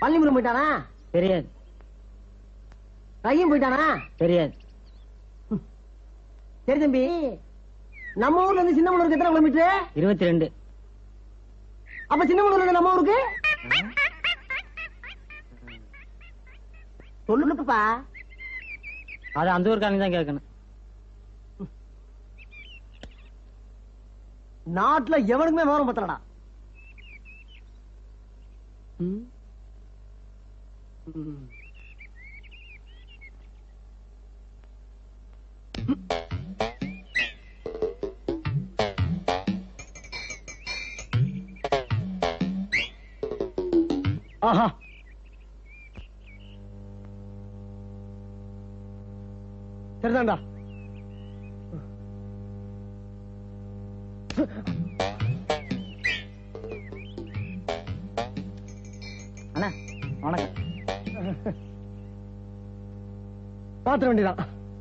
பள்ளிமுறை போயிட்டானா தெரியாது கையும் போயிட்டானா தெரியாது சரி தம்பி நம்ம ஊர்ல இருந்து சின்னமனூருக்கு எத்தனை கிலோமீட்டர் இருபத்தி ரெண்டு அப்ப சின்னமனூர்ல இருந்து நம்ம ஊருக்கு சொல்லுப்பா அது அந்த ஊருக்காரங்க தான் கேட்கணும் நாட்டுல எவனுக்குமே விவரம் பத்தலடா ஆஹா சரிதான்டா அண்ணா வணக்கம் பாத்திர வேண்டியதான்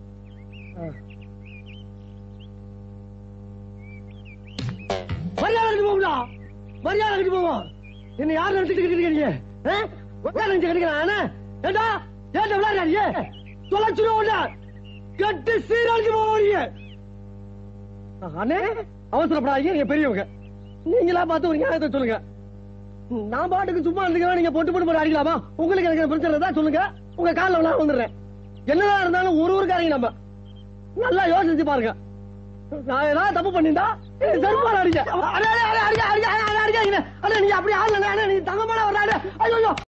மரியாதை கட்டி போகும்டா மரியாதை கட்டி போவோம் என்ன யார் நினைச்சிட்டு இருக்கீங்க ஆ? யார் நினைச்சு கிடைக்கிறான் ஏண்டா ஏண்டா விளையாடுறியே தொலைச்சிருவோம்டா கட்டு சீராளுக்கு போவீங்க அண்ணே அவசரப்படாதீங்க நீங்க பெரியவங்க நீங்களா பார்த்து ஒரு நியாயத்தை சொல்லுங்க நான் பாட்டுக்கு சும்மா இருந்துக்கிறேன் நீங்க பொட்டு பொட்டு போட்டு அடிக்கலாமா உங்களுக்கு எனக்கு பிரச்சனை தான் சொல்லுங்க உங்க காலில் நான் வந்துடுறேன் என்னதான் இருந்தாலும் ஒரு ஊருக்காரங்க நம்ம நல்லா யோசிச்சு பாருங்க நான் ஏதாவது தப்பு பண்ணிருந்தா தர்மார் அடிக்க அடிக்க அடிக்க அடிக்க அடிக்க அடிக்க அடிக்க நீங்க அப்படி ஆடல நீங்க தங்கமான ஒரு ஆடு ஐயோ